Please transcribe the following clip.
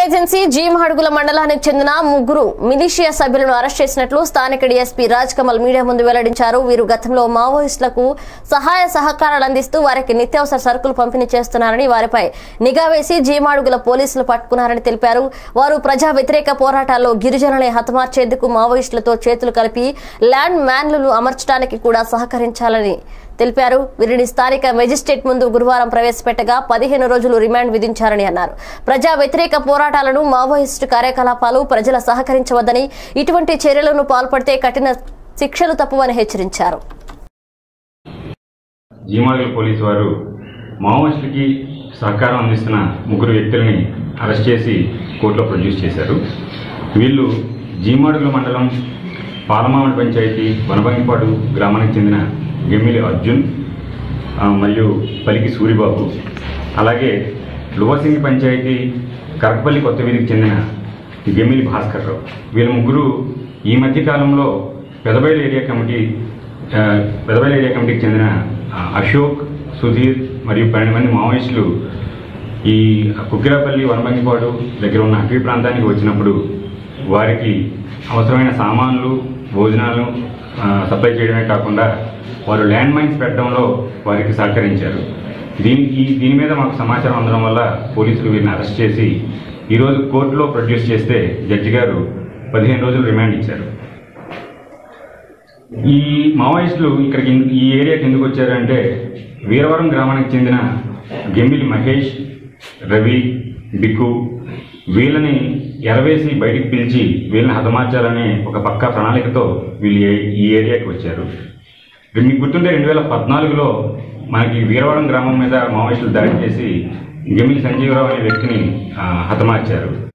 agency జీమహడుగుల మండలానికి చెందిన ముగ్గురు మిలిషియా సభ్యులను అరెస్ట్ చేసినట్లు స్థానిక డీఎస్పీ రాజ్ కమల్ మీడియా ముందు వెల్లడించారు వీరు గతంలో మావోయిస్టులకు సహాయ సహకారాలు అందిస్తూ వారికి నిత్యావసర సరుకులు పంపిణీ చేస్తున్నారని వారిపై నిఘా వేసి జీమాడుగుల పోలీసులు పట్టుకున్నారని తెలిపారు వారు ప్రజా వ్యతిరేక పోరాటాల్లో గిరిజనులని హతమార్చేందుకు మావోయిస్టులతో చేతులు కలిపి ల్యాండ్ మ్యాన్లను అమర్చడానికి కూడా సహకరించాలని తెలిపారు వీరిని స్థానిక మెజిస్ట్రేట్ ముందు గురువారం ప్రవేశపెట్టగా పదిహేను రోజులు రిమాండ్ విధించారని అన్నారు ప్రజా వ్యతిరేక పోరాటాలను మావోయిస్టు కార్యకలాపాలు ప్రజల సహకరించవద్దని ఇటువంటి చర్యలను పాల్పడితే కఠిన శిక్షలు తప్పవని హెచ్చరించారు జీమాడుగుల పోలీసు వారు మావోయిస్టులకి సహకారం అందిస్తున్న ముగ్గురు వ్యక్తుల్ని అరెస్ట్ చేసి కోర్టులో ప్రొడ్యూస్ చేశారు వీళ్ళు జీమాడుగుల మండలం పాలమామిడి పంచాయతీ వనబంగిపాడు గ్రామానికి చెందిన గెమ్మిలి అర్జున్ ఆ, మరియు పలికి సూరిబాబు అలాగే లువసింగి పంచాయతీ కరకపల్లి కొత్త వీధికి చెందిన గెమ్మిలి భాస్కర్ రావు వీళ్ళ ముగ్గురు ఈ మధ్య కాలంలో పెదబయలు ఏరియా కమిటీ ఆ, పెదబయలు ఏరియా కమిటీకి చెందిన ఆ, అశోక్ సుధీర్ మరియు పన్నెండు మంది మావోయిస్టులు ఈ కుక్కిరాపల్లి వనబంగిపాడు దగ్గర ఉన్న అటవీ ప్రాంతానికి వచ్చినప్పుడు వారికి అవసరమైన సామాన్లు భోజనాలు ఆ, సప్లై చేయడమే కాకుండా వారు ల్యాండ్ మైన్స్ పెట్టడంలో వారికి సహకరించారు దీనికి దీని మీద మాకు సమాచారం అందడం వల్ల పోలీసులు వీరిని అరెస్ట్ చేసి ఈరోజు కోర్టులో ప్రొడ్యూస్ చేస్తే జడ్జి గారు పదిహేను రోజులు రిమాండ్ ఇచ్చారు ఈ మావోయిస్టులు ఇక్కడికి ఎన్- ఈ ఏరియాకి ఎందుకు వచ్చారంటే వీరవరం గ్రామానికి చెందిన గెంబిలి మహేష్ రవి బిక్కు వీళ్ళని ఎరవేసి బయటికి పిలిచి వీళ్ళని హతమార్చాలనే ఒక పక్కా ప్రణాళికతో వీళ్ళు ఏ- ఈ ఏరియాకి వచ్చారు మీకు గుర్తుంటే రెండు వేల పద్నాలుగులో మనకి వీరవరం గ్రామం మీద మావోయిస్టులు దాడి చేసి గెమిలి సంజీవరావు అనే వ్యక్తిని ఆ, హతమార్చారు